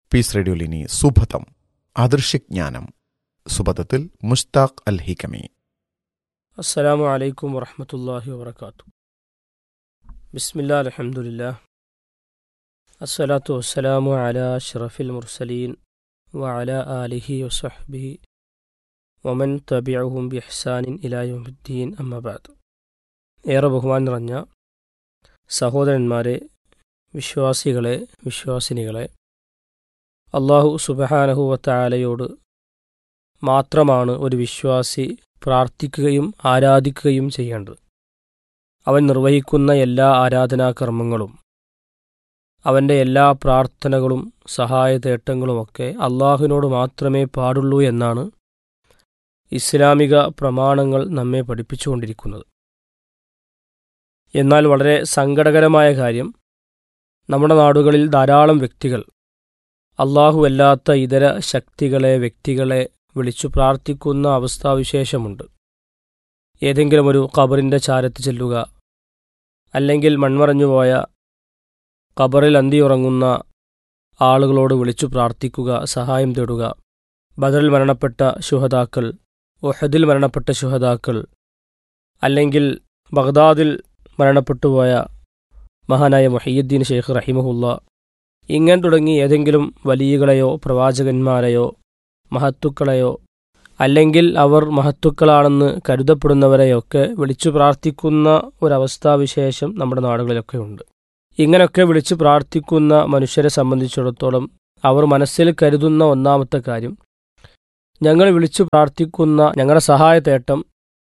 piece റേഡിയോലിനി സുഭതം അദൃശ്യജ്ഞാനം സുബതത്തിൽ മുസ്താഖ് അൽ ഹിക്കമി അസ്സലാമു അലൈക്കും വറഹമത്തല്ലാഹി വബർക്കാത്തു ബിസ്മില്ലാ അലഹമുല്ലാ അസ്സലാത്തു വസ്സലാമു അല അഷ്റഫിൽ മുർസലീൻ വഅല ആലിഹി വസഹ്ബിഹി വമൻ തബിഅഹും ബി ഇഹ്സാനിൻ ഇലായുദ്ദീൻ അമ്മബാദ് ഏറെ ബഹുമാൻ നിറഞ്ഞ സഹോദരന്മാരെ വിശ്വാസികളെ വിശ്വാസിനികളെ അള്ളാഹു സുബഹാനഹുവത്തായാലയോട് മാത്രമാണ് ഒരു വിശ്വാസി പ്രാർത്ഥിക്കുകയും ആരാധിക്കുകയും ചെയ്യേണ്ടത് അവൻ നിർവഹിക്കുന്ന എല്ലാ ആരാധനാകർമ്മങ്ങളും അവൻ്റെ എല്ലാ പ്രാർത്ഥനകളും സഹായതേട്ടങ്ങളുമൊക്കെ അള്ളാഹുവിനോട് മാത്രമേ പാടുള്ളൂ എന്നാണ് ഇസ്ലാമിക പ്രമാണങ്ങൾ നമ്മെ പഠിപ്പിച്ചുകൊണ്ടിരിക്കുന്നത് എന്നാൽ വളരെ സങ്കടകരമായ കാര്യം നമ്മുടെ നാടുകളിൽ ധാരാളം വ്യക്തികൾ അല്ലാത്ത ഇതര ശക്തികളെ വ്യക്തികളെ വിളിച്ചു പ്രാർത്ഥിക്കുന്ന അവസ്ഥാവിശേഷമുണ്ട് ഏതെങ്കിലും ഒരു ഖബറിൻ്റെ ചാരത്ത് ചെല്ലുക അല്ലെങ്കിൽ മൺമറഞ്ഞുപോയ ഖബറിൽ അന്തിയുറങ്ങുന്ന ആളുകളോട് വിളിച്ചു പ്രാർത്ഥിക്കുക സഹായം തേടുക ബദറിൽ മരണപ്പെട്ട ശുഹതാക്കൾ ഒഹദിൽ മരണപ്പെട്ട ശുഹതാക്കൾ അല്ലെങ്കിൽ ബഗ്ദാദിൽ മരണപ്പെട്ടുപോയ മഹാനായ മൊഹീദ്ദീൻ ഷെയ്ഖ് റഹിമഹുല്ല ഇങ്ങനെ തുടങ്ങി ഏതെങ്കിലും വലിയകളെയോ പ്രവാചകന്മാരെയോ മഹത്തുക്കളെയോ അല്ലെങ്കിൽ അവർ മഹത്തുക്കളാണെന്ന് കരുതപ്പെടുന്നവരെയൊക്കെ വിളിച്ചു പ്രാർത്ഥിക്കുന്ന ഒരവസ്ഥാവിശേഷം നമ്മുടെ നാടുകളിലൊക്കെ ഉണ്ട് ഇങ്ങനെയൊക്കെ വിളിച്ചു പ്രാർത്ഥിക്കുന്ന മനുഷ്യരെ സംബന്ധിച്ചിടത്തോളം അവർ മനസ്സിൽ കരുതുന്ന ഒന്നാമത്തെ കാര്യം ഞങ്ങൾ വിളിച്ചു പ്രാർത്ഥിക്കുന്ന ഞങ്ങളുടെ സഹായതേട്ടം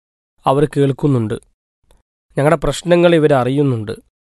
അവർ കേൾക്കുന്നുണ്ട് ഞങ്ങളുടെ പ്രശ്നങ്ങൾ ഇവർ അറിയുന്നുണ്ട്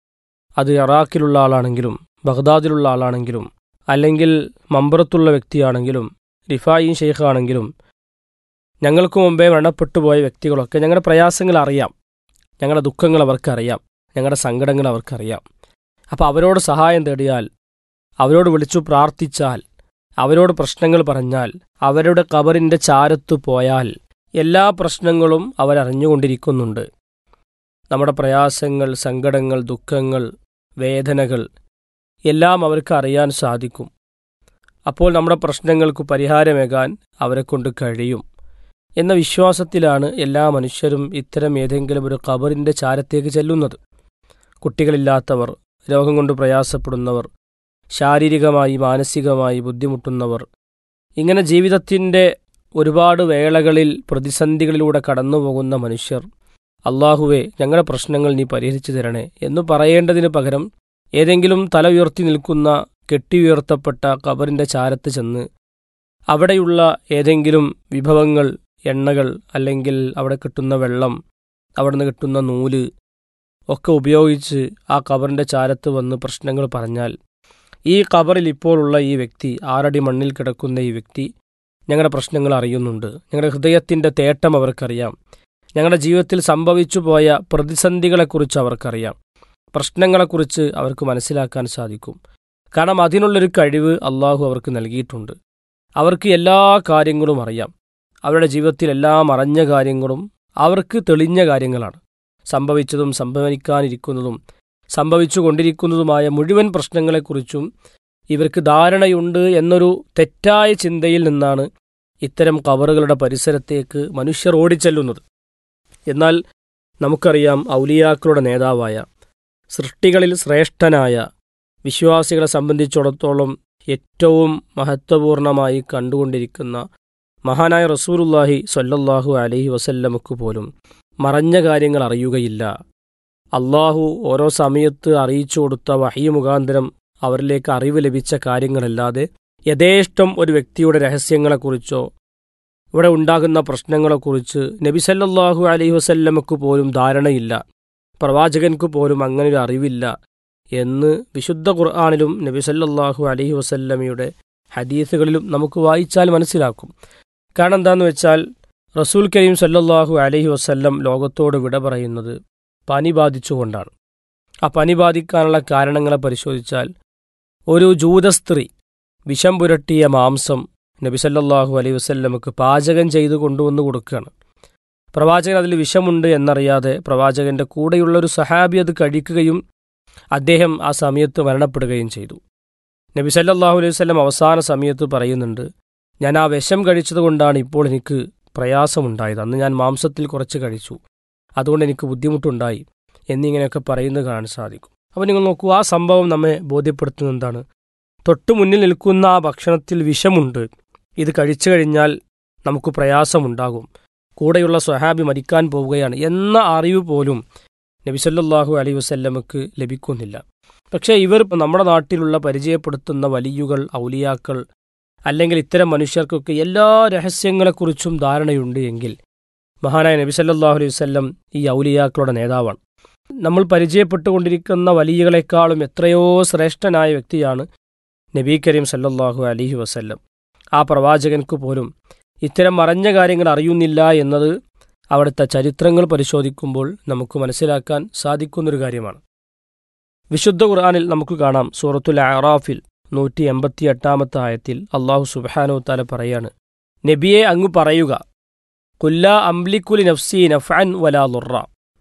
അത് ഇറാഖിലുള്ള ആളാണെങ്കിലും ബഗ്ദാദിലുള്ള ആളാണെങ്കിലും അല്ലെങ്കിൽ മമ്പറത്തുള്ള വ്യക്തിയാണെങ്കിലും റിഫായി ഷെയ്ഖാണെങ്കിലും ഞങ്ങൾക്ക് മുമ്പേ മരണപ്പെട്ടു പോയ വ്യക്തികളൊക്കെ ഞങ്ങളുടെ പ്രയാസങ്ങൾ അറിയാം ഞങ്ങളുടെ ദുഃഖങ്ങൾ അവർക്കറിയാം ഞങ്ങളുടെ സങ്കടങ്ങൾ അവർക്കറിയാം അപ്പോൾ അവരോട് സഹായം തേടിയാൽ അവരോട് വിളിച്ചു പ്രാർത്ഥിച്ചാൽ അവരോട് പ്രശ്നങ്ങൾ പറഞ്ഞാൽ അവരുടെ കബറിൻ്റെ ചാരത്തു പോയാൽ എല്ലാ പ്രശ്നങ്ങളും അവരറിഞ്ഞുകൊണ്ടിരിക്കുന്നുണ്ട് നമ്മുടെ പ്രയാസങ്ങൾ സങ്കടങ്ങൾ ദുഃഖങ്ങൾ വേദനകൾ എല്ലാം അവർക്ക് അറിയാൻ സാധിക്കും അപ്പോൾ നമ്മുടെ പ്രശ്നങ്ങൾക്ക് പരിഹാരമേകാൻ അവരെ കൊണ്ട് കഴിയും എന്ന വിശ്വാസത്തിലാണ് എല്ലാ മനുഷ്യരും ഇത്തരം ഏതെങ്കിലും ഒരു കബറിൻ്റെ ചാരത്തേക്ക് ചെല്ലുന്നത് കുട്ടികളില്ലാത്തവർ രോഗം കൊണ്ട് പ്രയാസപ്പെടുന്നവർ ശാരീരികമായി മാനസികമായി ബുദ്ധിമുട്ടുന്നവർ ഇങ്ങനെ ജീവിതത്തിൻ്റെ ഒരുപാട് വേളകളിൽ പ്രതിസന്ധികളിലൂടെ കടന്നുപോകുന്ന മനുഷ്യർ അള്ളാഹുവെ ഞങ്ങളുടെ പ്രശ്നങ്ങൾ നീ പരിഹരിച്ചു തരണേ എന്ന് പറയേണ്ടതിന് പകരം ഏതെങ്കിലും തല ഉയർത്തി നിൽക്കുന്ന കെട്ടിയുയർത്തപ്പെട്ട കബറിൻ്റെ ചാരത്ത് ചെന്ന് അവിടെയുള്ള ഏതെങ്കിലും വിഭവങ്ങൾ എണ്ണകൾ അല്ലെങ്കിൽ അവിടെ കിട്ടുന്ന വെള്ളം അവിടുന്ന് കിട്ടുന്ന നൂല് ഒക്കെ ഉപയോഗിച്ച് ആ കബറിൻ്റെ ചാരത്ത് വന്ന് പ്രശ്നങ്ങൾ പറഞ്ഞാൽ ഈ കബറിൽ ഇപ്പോഴുള്ള ഈ വ്യക്തി ആറടി മണ്ണിൽ കിടക്കുന്ന ഈ വ്യക്തി ഞങ്ങളുടെ പ്രശ്നങ്ങൾ അറിയുന്നുണ്ട് ഞങ്ങളുടെ ഹൃദയത്തിൻ്റെ തേട്ടം അവർക്കറിയാം ഞങ്ങളുടെ ജീവിതത്തിൽ സംഭവിച്ചു പോയ പ്രതിസന്ധികളെക്കുറിച്ച് അവർക്കറിയാം പ്രശ്നങ്ങളെക്കുറിച്ച് അവർക്ക് മനസ്സിലാക്കാൻ സാധിക്കും കാരണം അതിനുള്ളൊരു കഴിവ് അള്ളാഹു അവർക്ക് നൽകിയിട്ടുണ്ട് അവർക്ക് എല്ലാ കാര്യങ്ങളും അറിയാം അവരുടെ ജീവിതത്തിൽ എല്ലാം അറിഞ്ഞ കാര്യങ്ങളും അവർക്ക് തെളിഞ്ഞ കാര്യങ്ങളാണ് സംഭവിച്ചതും സംഭവിക്കാനിരിക്കുന്നതും സംഭവിച്ചു കൊണ്ടിരിക്കുന്നതുമായ മുഴുവൻ പ്രശ്നങ്ങളെക്കുറിച്ചും ഇവർക്ക് ധാരണയുണ്ട് എന്നൊരു തെറ്റായ ചിന്തയിൽ നിന്നാണ് ഇത്തരം കവറുകളുടെ പരിസരത്തേക്ക് മനുഷ്യർ ഓടിച്ചെല്ലുന്നത് എന്നാൽ നമുക്കറിയാം ഔലിയാക്കളുടെ നേതാവായ സൃഷ്ടികളിൽ ശ്രേഷ്ഠനായ വിശ്വാസികളെ സംബന്ധിച്ചിടത്തോളം ഏറ്റവും മഹത്വപൂർണമായി കണ്ടുകൊണ്ടിരിക്കുന്ന മഹാനായ റസൂലുല്ലാഹി സൊല്ലല്ലാഹു അലൈഹി വസല്ലമക്ക് പോലും മറഞ്ഞ കാര്യങ്ങൾ അറിയുകയില്ല അള്ളാഹു ഓരോ സമയത്ത് അറിയിച്ചു കൊടുത്ത വഹി മുഖാന്തരം അവരിലേക്ക് അറിവ് ലഭിച്ച കാര്യങ്ങളല്ലാതെ യഥേഷ്ടം ഒരു വ്യക്തിയുടെ രഹസ്യങ്ങളെക്കുറിച്ചോ ഇവിടെ ഉണ്ടാകുന്ന പ്രശ്നങ്ങളെക്കുറിച്ച് നബി സല്ലല്ലാഹു അലൈഹി വസല്ലമക്ക് പോലും ധാരണയില്ല പ്രവാചകൻക്ക് പോലും അങ്ങനൊരു അറിവില്ല എന്ന് വിശുദ്ധ ഖുർആാനിലും നബി സല്ലല്ലാഹു അലൈഹി വസല്ലമയുടെ ഹദീസുകളിലും നമുക്ക് വായിച്ചാൽ മനസ്സിലാക്കും കാരണം എന്താണെന്ന് വെച്ചാൽ റസൂൽ കരീം സല്ലല്ലാഹു അലൈഹി വസല്ലം ലോകത്തോട് വിട പറയുന്നത് പനി ബാധിച്ചുകൊണ്ടാണ് ആ പനി ബാധിക്കാനുള്ള കാരണങ്ങളെ പരിശോധിച്ചാൽ ഒരു ജൂതസ്ത്രീ വിഷം പുരട്ടിയ മാംസം നബി സല്ലല്ലാഹു അലൈഹി വസല്ലമക്ക് പാചകം ചെയ്തു കൊണ്ടുവന്ന് കൊടുക്കുകയാണ് പ്രവാചകൻ അതിൽ വിഷമുണ്ട് എന്നറിയാതെ പ്രവാചകന്റെ കൂടെയുള്ള ഒരു സഹാബി അത് കഴിക്കുകയും അദ്ദേഹം ആ സമയത്ത് മരണപ്പെടുകയും ചെയ്തു നബി സല്ലല്ലാഹു അലൈഹി വസല്ലം അവസാന സമയത്ത് പറയുന്നുണ്ട് ഞാൻ ആ വിഷം കഴിച്ചതുകൊണ്ടാണ് ഇപ്പോൾ എനിക്ക് പ്രയാസമുണ്ടായത് അന്ന് ഞാൻ മാംസത്തിൽ കുറച്ച് കഴിച്ചു അതുകൊണ്ട് എനിക്ക് ബുദ്ധിമുട്ടുണ്ടായി എന്നിങ്ങനെയൊക്കെ പറയുന്നത് കാണാൻ സാധിക്കും അപ്പോൾ നിങ്ങൾ നോക്കൂ ആ സംഭവം നമ്മെ ബോധ്യപ്പെടുത്തുന്നത് എന്താണ് തൊട്ടു മുന്നിൽ നിൽക്കുന്ന ആ ഭക്ഷണത്തിൽ വിഷമുണ്ട് ഇത് കഴിച്ചു കഴിഞ്ഞാൽ നമുക്ക് പ്രയാസമുണ്ടാകും കൂടെയുള്ള സ്വഹാബി മരിക്കാൻ പോവുകയാണ് എന്ന അറിവ് പോലും നബി സല്ലല്ലാഹു അലൈഹി വസല്ലമക്ക് ലഭിക്കുന്നില്ല പക്ഷേ ഇവർ നമ്മുടെ നാട്ടിലുള്ള പരിചയപ്പെടുത്തുന്ന വലിയുകൾ ഔലിയാക്കൾ അല്ലെങ്കിൽ ഇത്തരം മനുഷ്യർക്കൊക്കെ എല്ലാ രഹസ്യങ്ങളെക്കുറിച്ചും ധാരണയുണ്ട് എങ്കിൽ മഹാനായ നബി സല്ലല്ലാഹു അലൈഹി വസല്ലം ഈ ഔലിയാക്കളുടെ നേതാവാണ് നമ്മൾ പരിചയപ്പെട്ടുകൊണ്ടിരിക്കുന്ന വലിയകളെക്കാളും എത്രയോ ശ്രേഷ്ഠനായ വ്യക്തിയാണ് നബി കരീം സല്ലല്ലാഹു അലൈഹി വസല്ലം ആ പ്രവാചകൻക്ക് പോലും ഇത്തരം മറഞ്ഞ കാര്യങ്ങൾ അറിയുന്നില്ല എന്നത് അവിടുത്തെ ചരിത്രങ്ങൾ പരിശോധിക്കുമ്പോൾ നമുക്ക് മനസ്സിലാക്കാൻ സാധിക്കുന്നൊരു കാര്യമാണ് വിശുദ്ധ ഖുർആാനിൽ നമുക്ക് കാണാം സൂറത്തുൽ അറാഫിൽ നൂറ്റി എൺപത്തി എട്ടാമത്തെ ആയത്തിൽ അള്ളാഹു സുബാനോ താല പറയാണ് നബിയെ അങ്ങ് പറയുക കുല്ല അംലിക്കുലി നഫ്സി നഫാൻ വലാ ലുറ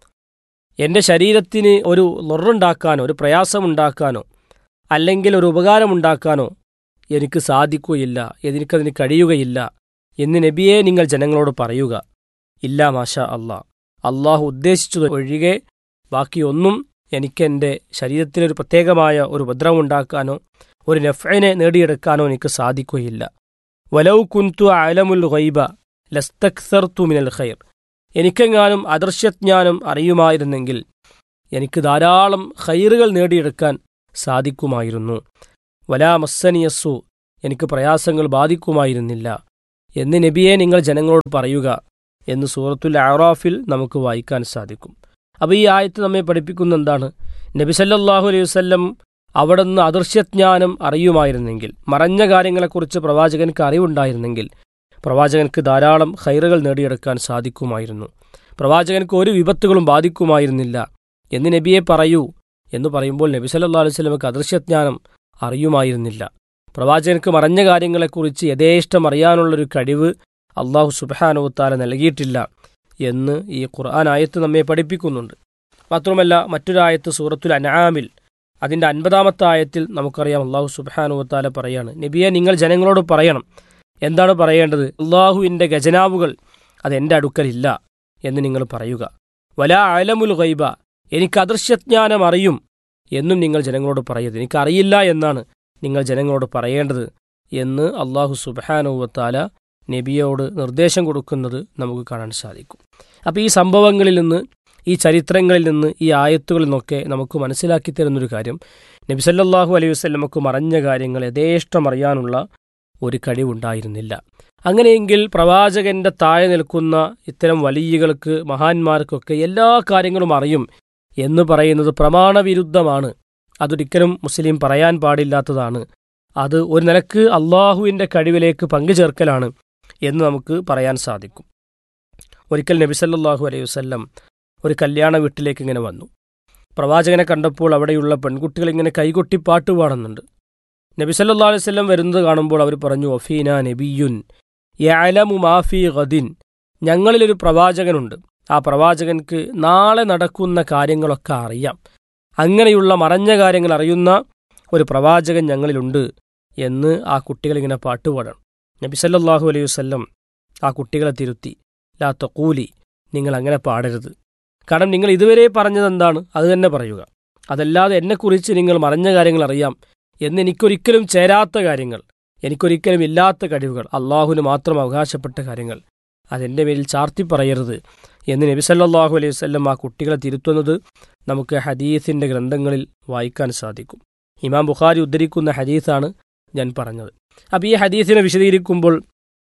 എന്റെ ശരീരത്തിന് ഒരു ലൊറുണ്ടാക്കാനോ ഒരു പ്രയാസമുണ്ടാക്കാനോ അല്ലെങ്കിൽ ഒരു ഉപകാരമുണ്ടാക്കാനോ എനിക്ക് സാധിക്കുകയില്ല എനിക്കതിന് കഴിയുകയില്ല എന്ന് നബിയെ നിങ്ങൾ ജനങ്ങളോട് പറയുക ഇല്ല മാഷ അല്ലാ അള്ളാഹു ഉദ്ദേശിച്ചത് ഒഴികെ ബാക്കിയൊന്നും എനിക്കെൻ്റെ ശരീരത്തിനൊരു പ്രത്യേകമായ ഒരു ഉപദ്രവമുണ്ടാക്കാനോ ഒരു നഫ്ഇനെ നേടിയെടുക്കാനോ എനിക്ക് സാധിക്കുകയില്ല വലൗ കുന്തു അലമുൽ ഗൈബ ലസ്തക്സർത്തു മിനൽ ഖൈർ എനിക്കെങ്ങാനും അദൃശ്യജ്ഞാനം അറിയുമായിരുന്നെങ്കിൽ എനിക്ക് ധാരാളം ഖൈറുകൾ നേടിയെടുക്കാൻ സാധിക്കുമായിരുന്നു വലാ മസ്സനിയസ്സു എനിക്ക് പ്രയാസങ്ങൾ ബാധിക്കുമായിരുന്നില്ല എന്ന് നബിയെ നിങ്ങൾ ജനങ്ങളോട് പറയുക എന്ന് സൂറത്തുൽ അറാഫിൽ നമുക്ക് വായിക്കാൻ സാധിക്കും അപ്പോൾ ഈ ആയത്ത് നമ്മെ പഠിപ്പിക്കുന്ന എന്താണ് നബി സല്ലല്ലാഹു അലൈഹി വസല്ലം അവിടുന്ന് അദൃശ്യജ്ഞാനം അറിയുമായിരുന്നെങ്കിൽ മറഞ്ഞ കാര്യങ്ങളെക്കുറിച്ച് പ്രവാചകൻക്ക് അറിവുണ്ടായിരുന്നെങ്കിൽ പ്രവാചകൻക്ക് ധാരാളം ഹൈറുകൾ നേടിയെടുക്കാൻ സാധിക്കുമായിരുന്നു പ്രവാചകൻക്ക് ഒരു വിപത്തുകളും ബാധിക്കുമായിരുന്നില്ല എന്ന് നബിയെ പറയൂ എന്ന് പറയുമ്പോൾ നബി സല്ലല്ലാഹു അലൈഹി വസല്ലമക്ക് അദൃശ്യജ്ഞാനം അറിയുമായിരുന്നില്ല പ്രവാചകൻക്ക് മറഞ്ഞ കാര്യങ്ങളെക്കുറിച്ച് യഥേഷ്ടം അറിയാനുള്ളൊരു കഴിവ് അള്ളാഹു സുബാനുത്താല നൽകിയിട്ടില്ല എന്ന് ഈ ഖുർആൻ ആയത്ത് നമ്മെ പഠിപ്പിക്കുന്നുണ്ട് മാത്രമല്ല മറ്റൊരായത്ത് സൂറത്തുൽ അനാമിൽ അതിൻ്റെ അൻപതാമത്തെ ആയത്തിൽ നമുക്കറിയാം അള്ളാഹു സുബാനുവത്താല പറയാണ് നബിയെ നിങ്ങൾ ജനങ്ങളോട് പറയണം എന്താണ് പറയേണ്ടത് അള്ളാഹുവിൻ്റെ ഖജനാവുകൾ അത് എൻ്റെ അടുക്കലില്ല എന്ന് നിങ്ങൾ പറയുക വല അലമുൽ ഗൈബ എനിക്ക് അദൃശ്യജ്ഞാനം അറിയും എന്നും നിങ്ങൾ ജനങ്ങളോട് പറയരുത് എനിക്കറിയില്ല എന്നാണ് നിങ്ങൾ ജനങ്ങളോട് പറയേണ്ടത് എന്ന് അള്ളാഹു സുബാനുവത്താല നബിയോട് നിർദ്ദേശം കൊടുക്കുന്നത് നമുക്ക് കാണാൻ സാധിക്കും അപ്പോൾ ഈ സംഭവങ്ങളിൽ നിന്ന് ഈ ചരിത്രങ്ങളിൽ നിന്ന് ഈ ആയത്തുകളിൽ നിന്നൊക്കെ നമുക്ക് മനസ്സിലാക്കി തരുന്നൊരു കാര്യം നബി സല്ലല്ലാഹു അലൈഹി വസല്ലമക്ക് മറഞ്ഞ കാര്യങ്ങൾ യഥേഷ്ടം അറിയാനുള്ള ഒരു കഴിവുണ്ടായിരുന്നില്ല അങ്ങനെയെങ്കിൽ പ്രവാചകന്റെ താഴെ നിൽക്കുന്ന ഇത്തരം വലിയകൾക്ക് മഹാന്മാർക്കൊക്കെ എല്ലാ കാര്യങ്ങളും അറിയും എന്ന് പറയുന്നത് പ്രമാണവിരുദ്ധമാണ് അതൊരിക്കലും മുസ്ലിം പറയാൻ പാടില്ലാത്തതാണ് അത് ഒരു നിലക്ക് അള്ളാഹുവിൻ്റെ കഴിവിലേക്ക് പങ്കുചേർക്കലാണ് എന്ന് നമുക്ക് പറയാൻ സാധിക്കും ഒരിക്കൽ നബി സല്ലല്ലാഹു അലൈഹി വസല്ലം ഒരു കല്യാണ വീട്ടിലേക്ക് ഇങ്ങനെ വന്നു പ്രവാചകനെ കണ്ടപ്പോൾ അവിടെയുള്ള പെൺകുട്ടികൾ ഇങ്ങനെ കൈകൊട്ടി പാട്ട് പാടുന്നുണ്ട് നബി സല്ലല്ലാഹു അലൈഹി വസല്ലം വരുന്നത് കാണുമ്പോൾ അവർ പറഞ്ഞു ഒഫീന നബിയുൻ യഅലമു മാഫി ഗദിൻ ഞങ്ങളിലൊരു പ്രവാചകനുണ്ട് ആ പ്രവാചകൻക്ക് നാളെ നടക്കുന്ന കാര്യങ്ങളൊക്കെ അറിയാം അങ്ങനെയുള്ള മറഞ്ഞ കാര്യങ്ങൾ അറിയുന്ന ഒരു പ്രവാചകൻ ഞങ്ങളിലുണ്ട് എന്ന് ആ കുട്ടികളിങ്ങനെ പാട്ടുപാടണം നബി സല്ലല്ലാഹു അലൈഹി വസല്ലം ആ കുട്ടികളെ തിരുത്തി ലാ തഖൂലി നിങ്ങൾ അങ്ങനെ പാടരുത് കാരണം നിങ്ങൾ ഇതുവരെ പറഞ്ഞത് എന്താണ് അത് തന്നെ പറയുക അതല്ലാതെ എന്നെക്കുറിച്ച് നിങ്ങൾ മറഞ്ഞ കാര്യങ്ങൾ അറിയാം എന്ന് എനിക്കൊരിക്കലും ചേരാത്ത കാര്യങ്ങൾ എനിക്കൊരിക്കലും ഇല്ലാത്ത കഴിവുകൾ അള്ളാഹുവിന് മാത്രം അവകാശപ്പെട്ട കാര്യങ്ങൾ അതെൻ്റെ പേരിൽ ചാർത്തി പറയരുത് എന്ന് നബി സല്ലല്ലാഹു അലൈഹി വസല്ലം ആ കുട്ടികളെ തിരുത്തുന്നത് നമുക്ക് ഹദീസിൻ്റെ ഗ്രന്ഥങ്ങളിൽ വായിക്കാൻ സാധിക്കും ഇമാം ബുഖാരി ഉദ്ധരിക്കുന്ന ഹദീസാണ് ഞാൻ പറഞ്ഞത് അപ്പോൾ ഈ ഹദീസിനെ വിശദീകരിക്കുമ്പോൾ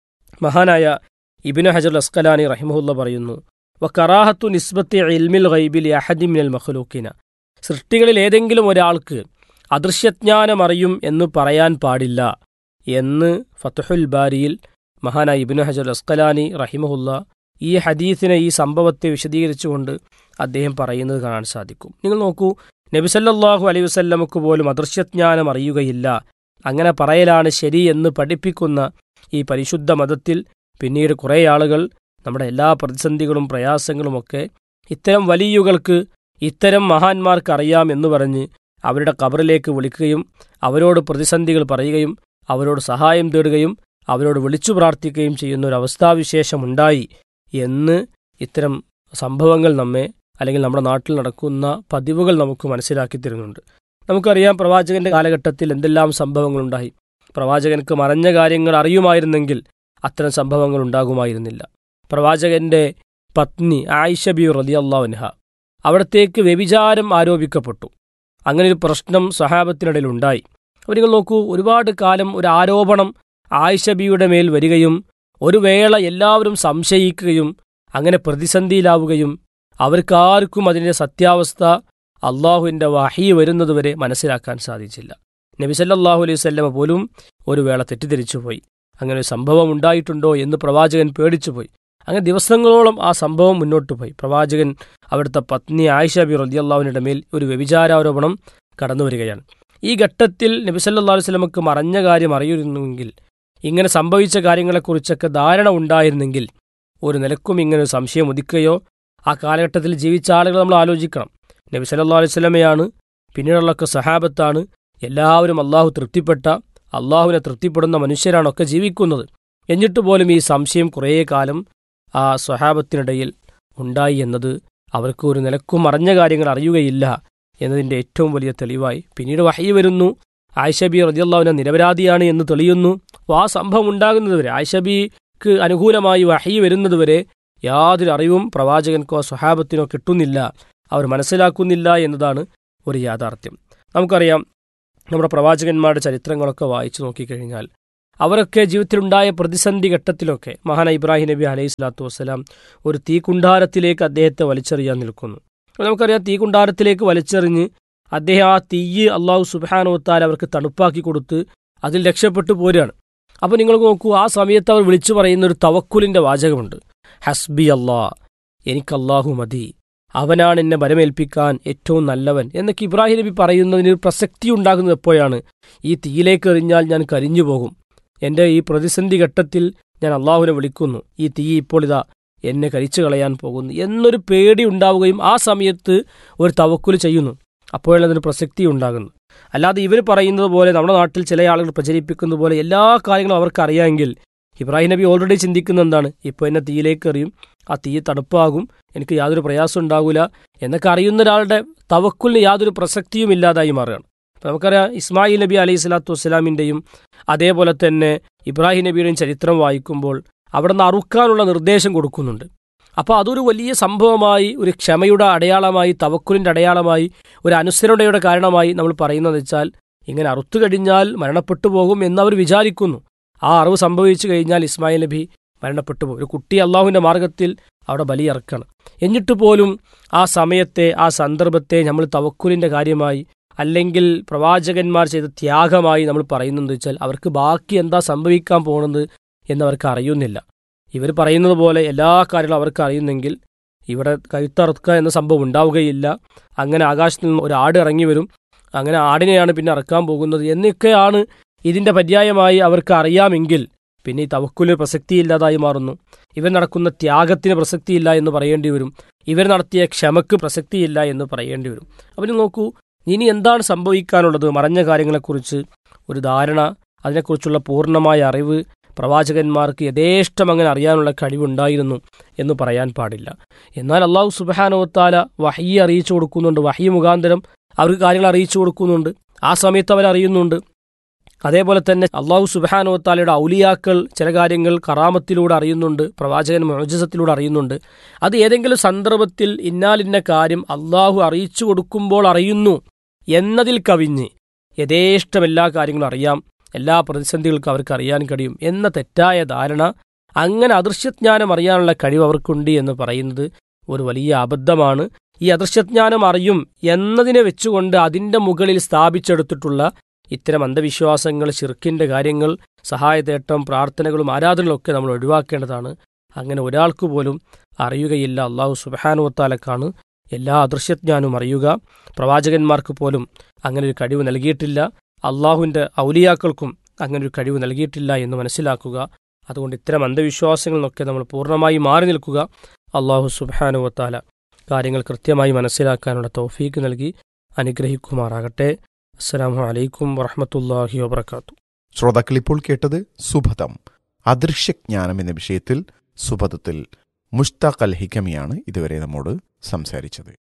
മഹാനായ ഇബിന് ഹജർ അസ്കലാനി റഹിമഹുല്ല പറയുന്നു വ കറാഹത്തു നിസ്ബത്തി ഇൽമിൽ ഗൈബിൽ അഹദിമിനൽ മഖലൂക്കിന സൃഷ്ടികളിൽ ഏതെങ്കിലും ഒരാൾക്ക് അദൃശ്യജ്ഞാനം അറിയും എന്ന് പറയാൻ പാടില്ല എന്ന് ഫത്തുഹുൽ ബാരിയിൽ മഹാനായ ഇബിന് ഹജർ അസ്കലാനി റഹിമഹുല്ല ഈ ഹദീസിനെ ഈ സംഭവത്തെ വിശദീകരിച്ചുകൊണ്ട് അദ്ദേഹം പറയുന്നത് കാണാൻ സാധിക്കും നിങ്ങൾ നോക്കൂ നബിസല്ലാഹു അലൈഹി വസല്ലമക്ക് പോലും അദൃശ്യജ്ഞാനം അറിയുകയില്ല അങ്ങനെ പറയലാണ് ശരി എന്ന് പഠിപ്പിക്കുന്ന ഈ പരിശുദ്ധ മതത്തിൽ പിന്നീട് കുറേ ആളുകൾ നമ്മുടെ എല്ലാ പ്രതിസന്ധികളും പ്രയാസങ്ങളുമൊക്കെ ഇത്തരം വലിയുകൾക്ക് ഇത്തരം മഹാന്മാർക്ക് അറിയാം എന്ന് പറഞ്ഞ് അവരുടെ കബറിലേക്ക് വിളിക്കുകയും അവരോട് പ്രതിസന്ധികൾ പറയുകയും അവരോട് സഹായം തേടുകയും അവരോട് വിളിച്ചു പ്രാർത്ഥിക്കുകയും ചെയ്യുന്ന ഒരു അവസ്ഥാവിശേഷമുണ്ടായി എന്ന് ഇത്തരം സംഭവങ്ങൾ നമ്മെ അല്ലെങ്കിൽ നമ്മുടെ നാട്ടിൽ നടക്കുന്ന പതിവുകൾ നമുക്ക് മനസ്സിലാക്കി തരുന്നുണ്ട് നമുക്കറിയാം പ്രവാചകന്റെ കാലഘട്ടത്തിൽ എന്തെല്ലാം സംഭവങ്ങളുണ്ടായി പ്രവാചകനക്ക് മറഞ്ഞ കാര്യങ്ങൾ അറിയുമായിരുന്നെങ്കിൽ അത്തരം സംഭവങ്ങൾ ഉണ്ടാകുമായിരുന്നില്ല പ്രവാചകന്റെ പത്നി ആയിഷ ബി റലി അള്ളാഹുൻഹ അവിടത്തേക്ക് വ്യഭിചാരം ആരോപിക്കപ്പെട്ടു അങ്ങനെ ഒരു പ്രശ്നം സഹാബത്തിനിടയിൽ ഉണ്ടായി അപ്പോൾ നിങ്ങൾ നോക്കൂ ഒരുപാട് കാലം ഒരു ആരോപണം ആയിഷ ബിയുടെ മേൽ വരികയും ഒരു വേള എല്ലാവരും സംശയിക്കുകയും അങ്ങനെ പ്രതിസന്ധിയിലാവുകയും അവർക്കാർക്കും അതിൻ്റെ സത്യാവസ്ഥ അള്ളാഹുവിൻ്റെ വഹി വരുന്നതുവരെ മനസ്സിലാക്കാൻ സാധിച്ചില്ല നബി സല്ലല്ലാഹു അലൈഹി വസല്ലമ പോലും ഒരു വേള തെറ്റിദ്ധരിച്ചുപോയി അങ്ങനെ ഒരു സംഭവം ഉണ്ടായിട്ടുണ്ടോ എന്ന് പ്രവാചകൻ പേടിച്ചുപോയി അങ്ങനെ ദിവസങ്ങളോളം ആ സംഭവം മുന്നോട്ട് പോയി പ്രവാചകൻ അവിടുത്തെ പത്നി ആയിഷ ബി റളിയല്ലാഹുവിന്റെ മേൽ ഒരു വ്യഭിചാരോപണം കടന്നു വരികയാണ് ഈ ഘട്ടത്തിൽ നബി സല്ലല്ലാഹു അലൈഹി വസല്ലമക്ക് മറഞ്ഞ കാര്യം അറിയുന്നുവെങ്കിൽ ഇങ്ങനെ സംഭവിച്ച കാര്യങ്ങളെക്കുറിച്ചൊക്കെ ധാരണ ഉണ്ടായിരുന്നെങ്കിൽ ഒരു നിലക്കും ഇങ്ങനെ ഒരു സംശയം ഉദിക്കുകയോ ആ കാലഘട്ടത്തിൽ ജീവിച്ച ആളുകൾ നമ്മൾ ആലോചിക്കണം നബി സല്ലല്ലാഹു അലൈഹി വസല്ലമയാണ് പിന്നീടുള്ളൊക്കെ സഹാബത്താണ് എല്ലാവരും അള്ളാഹു തൃപ്തിപ്പെട്ട അള്ളാഹുവിനെ തൃപ്തിപ്പെടുന്ന മനുഷ്യരാണൊക്കെ ജീവിക്കുന്നത് എന്നിട്ട് പോലും ഈ സംശയം കുറേ കാലം ആ സ്വഹാബത്തിനിടയിൽ ഉണ്ടായി എന്നത് അവർക്ക് ഒരു നിലക്കും അറിഞ്ഞ കാര്യങ്ങൾ അറിയുകയില്ല എന്നതിൻ്റെ ഏറ്റവും വലിയ തെളിവായി പിന്നീട് വഹി വരുന്നു ആയിഷബി റതിയല്ലാവിനെ നിരപരാധിയാണ് എന്ന് തെളിയുന്നു അപ്പോൾ ആ സംഭവം ഉണ്ടാകുന്നതുവരെ ആയിഷബിക്ക് അനുകൂലമായി വഹി വരുന്നതുവരെ യാതൊരു അറിവും പ്രവാചകൻക്കോ സ്വഹാബത്തിനോ കിട്ടുന്നില്ല അവർ മനസ്സിലാക്കുന്നില്ല എന്നതാണ് ഒരു യാഥാർത്ഥ്യം നമുക്കറിയാം നമ്മുടെ പ്രവാചകന്മാരുടെ ചരിത്രങ്ങളൊക്കെ വായിച്ചു നോക്കിക്കഴിഞ്ഞാൽ അവരൊക്കെ ജീവിതത്തിലുണ്ടായ പ്രതിസന്ധി ഘട്ടത്തിലൊക്കെ മഹാന ഇബ്രാഹിം നബി അലൈഹി സ്വലാത്തു വസ്സലാം ഒരു തീക്കുണ്ടാരത്തിലേക്ക് അദ്ദേഹത്തെ വലിച്ചെറിയാൻ നിൽക്കുന്നു അപ്പോൾ നമുക്കറിയാം തീക്കുണ്ടാരത്തിലേക്ക് വലിച്ചെറിഞ്ഞ് അദ്ദേഹം ആ തീയ് അള്ളാഹു സുബാനോത്താൽ അവർക്ക് തണുപ്പാക്കി കൊടുത്ത് അതിൽ രക്ഷപ്പെട്ടു പോരുകയാണ് അപ്പോൾ നിങ്ങൾ നോക്കൂ ആ സമയത്ത് അവർ വിളിച്ചു പറയുന്ന ഒരു തവക്കുലിൻ്റെ വാചകമുണ്ട് ഹസ്ബി അള്ളാ എനിക്ക് അള്ളാഹു മതി അവനാണ് എന്നെ ബലമേൽപ്പിക്കാൻ ഏറ്റവും നല്ലവൻ എന്നൊക്കെ ഇബ്രാഹിം നബി പറയുന്നതിന് ഒരു പ്രസക്തി ഉണ്ടാകുന്നത് എപ്പോഴാണ് ഈ തീയിലേക്ക് എറിഞ്ഞാൽ ഞാൻ കരിഞ്ഞു പോകും എൻ്റെ ഈ പ്രതിസന്ധി ഘട്ടത്തിൽ ഞാൻ അള്ളാഹുവിനെ വിളിക്കുന്നു ഈ തീ ഇപ്പോൾ ഇതാ എന്നെ കരിച്ചു കളയാൻ പോകുന്നു എന്നൊരു പേടി ഉണ്ടാവുകയും ആ സമയത്ത് ഒരു തവക്കുൽ ചെയ്യുന്നു അപ്പോഴാണ് അതിന് പ്രസക്തി ഉണ്ടാകുന്നത് അല്ലാതെ ഇവർ പറയുന്നത് പോലെ നമ്മുടെ നാട്ടിൽ ചില ആളുകൾ പ്രചരിപ്പിക്കുന്നത് പോലെ എല്ലാ കാര്യങ്ങളും അവർക്ക് അറിയാമെങ്കിൽ ഇബ്രാഹിം നബി ഓൾറെഡി ചിന്തിക്കുന്ന എന്താണ് ഇപ്പോൾ എന്നെ തീയിലേക്ക് എറിയും ആ തീ തണുപ്പാകും എനിക്ക് യാതൊരു പ്രയാസം ഉണ്ടാകില്ല എന്നൊക്കെ അറിയുന്ന ഒരാളുടെ തവക്കുലിന് യാതൊരു പ്രസക്തിയും ഇല്ലാതായി മാറുകയാണ് അപ്പം നമുക്കറിയാം ഇസ്മായിൽ നബി അലൈഹി സ്വലാത്തു വസ്സലാമിൻ്റെയും അതേപോലെ തന്നെ ഇബ്രാഹിം നബിയുടെയും ചരിത്രം വായിക്കുമ്പോൾ അവിടെ നിന്ന് അറുക്കാനുള്ള നിർദ്ദേശം കൊടുക്കുന്നുണ്ട് അപ്പോൾ അതൊരു വലിയ സംഭവമായി ഒരു ക്ഷമയുടെ അടയാളമായി തവക്കുലിൻ്റെ അടയാളമായി ഒരു അനുസരണയുടെ കാരണമായി നമ്മൾ പറയുന്നത് വെച്ചാൽ ഇങ്ങനെ അറുത്തു കഴിഞ്ഞാൽ മരണപ്പെട്ടു പോകും എന്നവർ വിചാരിക്കുന്നു ആ അറിവ് സംഭവിച്ചു കഴിഞ്ഞാൽ ഇസ്മായിൽ നബി മരണപ്പെട്ടു പോകും ഒരു കുട്ടി അള്ളാഹുവിൻ്റെ മാർഗത്തിൽ അവിടെ ബലിയിറക്കണം എന്നിട്ട് പോലും ആ സമയത്തെ ആ സന്ദർഭത്തെ നമ്മൾ തവക്കുലിൻ്റെ കാര്യമായി അല്ലെങ്കിൽ പ്രവാചകന്മാർ ചെയ്ത ത്യാഗമായി നമ്മൾ പറയുന്നത് വെച്ചാൽ അവർക്ക് ബാക്കി എന്താ സംഭവിക്കാൻ പോകുന്നത് എന്നവർക്ക് അറിയുന്നില്ല ഇവർ പറയുന്നത് പോലെ എല്ലാ കാര്യങ്ങളും അവർക്ക് അറിയുന്നെങ്കിൽ ഇവിടെ കഴുത്തറുക്കുക എന്ന സംഭവം ഉണ്ടാവുകയില്ല അങ്ങനെ ആകാശത്തിൽ നിന്ന് ഒരു ആട് ഇറങ്ങി വരും അങ്ങനെ ആടിനെയാണ് പിന്നെ ഇറക്കാൻ പോകുന്നത് എന്നൊക്കെയാണ് ഇതിൻ്റെ പര്യായമായി അവർക്ക് അറിയാമെങ്കിൽ പിന്നെ ഈ തവക്കുലിന് പ്രസക്തിയില്ലാതായി മാറുന്നു ഇവർ നടക്കുന്ന ത്യാഗത്തിന് പ്രസക്തിയില്ല എന്ന് പറയേണ്ടി വരും ഇവർ നടത്തിയ ക്ഷമക്ക് പ്രസക്തിയില്ല എന്ന് പറയേണ്ടി വരും അപ്പം നോക്കൂ ഇനി എന്താണ് സംഭവിക്കാനുള്ളത് മറഞ്ഞ കാര്യങ്ങളെക്കുറിച്ച് ഒരു ധാരണ അതിനെക്കുറിച്ചുള്ള പൂർണ്ണമായ അറിവ് പ്രവാചകന്മാർക്ക് യഥേഷ്ടം അങ്ങനെ അറിയാനുള്ള കഴിവുണ്ടായിരുന്നു എന്ന് പറയാൻ പാടില്ല എന്നാൽ അള്ളാഹു സുബാനോത്താല വഹി അറിയിച്ചു കൊടുക്കുന്നുണ്ട് വഹി മുഖാന്തരം അവർക്ക് കാര്യങ്ങൾ അറിയിച്ചു കൊടുക്കുന്നുണ്ട് ആ സമയത്ത് അവരറിയുന്നുണ്ട് അതേപോലെ തന്നെ അള്ളാഹു സുബാനോത്താലയുടെ ഔലിയാക്കൾ ചില കാര്യങ്ങൾ കറാമത്തിലൂടെ അറിയുന്നുണ്ട് പ്രവാചകൻ മോജസത്തിലൂടെ അറിയുന്നുണ്ട് അത് ഏതെങ്കിലും സന്ദർഭത്തിൽ ഇന്നാലിന്ന കാര്യം അള്ളാഹു അറിയിച്ചു കൊടുക്കുമ്പോൾ അറിയുന്നു എന്നതിൽ കവിഞ്ഞ് യഥേഷ്ടം എല്ലാ കാര്യങ്ങളും അറിയാം എല്ലാ പ്രതിസന്ധികൾക്കും അവർക്ക് അറിയാൻ കഴിയും എന്ന തെറ്റായ ധാരണ അങ്ങനെ അദൃശ്യജ്ഞാനം അറിയാനുള്ള കഴിവ് അവർക്കുണ്ട് എന്ന് പറയുന്നത് ഒരു വലിയ അബദ്ധമാണ് ഈ അദൃശ്യജ്ഞാനം അറിയും എന്നതിനെ വെച്ചുകൊണ്ട് അതിൻ്റെ മുകളിൽ സ്ഥാപിച്ചെടുത്തിട്ടുള്ള ഇത്തരം അന്ധവിശ്വാസങ്ങൾ ശിർക്കിൻ്റെ കാര്യങ്ങൾ സഹായതേട്ടം പ്രാർത്ഥനകളും ആരാധനകളൊക്കെ നമ്മൾ ഒഴിവാക്കേണ്ടതാണ് അങ്ങനെ ഒരാൾക്ക് പോലും അറിയുകയില്ല അള്ളാഹു സുബാനുവത്താലക്കാണ് എല്ലാ അദൃശ്യജ്ഞാനവും അറിയുക പ്രവാചകന്മാർക്ക് പോലും അങ്ങനെ ഒരു കഴിവ് നൽകിയിട്ടില്ല അള്ളാഹുവിൻ്റെ ഔലിയാക്കൾക്കും അങ്ങനെ ഒരു കഴിവ് നൽകിയിട്ടില്ല എന്ന് മനസ്സിലാക്കുക അതുകൊണ്ട് ഇത്തരം അന്ധവിശ്വാസങ്ങളിൽ നിന്നൊക്കെ നമ്മൾ പൂർണ്ണമായി മാറി നിൽക്കുക അള്ളാഹു സുബാനുവത്താല കാര്യങ്ങൾ കൃത്യമായി മനസ്സിലാക്കാനുള്ള തൗഫീക്ക് നൽകി അനുഗ്രഹിക്കുമാറാകട്ടെ അസ്സലാമു അലൈക്കും വറഹമത്തല്ലാഹി വബർക്കാത്തു ശ്രോതാക്കൾ ഇപ്പോൾ കേട്ടത് സുഭതം അദൃശ്യജ്ഞാനം എന്ന വിഷയത്തിൽ സുഭതത്തിൽ മുഷ്താഖ് അൽ ഹിക്കമിയാണ് ഇതുവരെ നമ്മോട് സംസാരിച്ചത്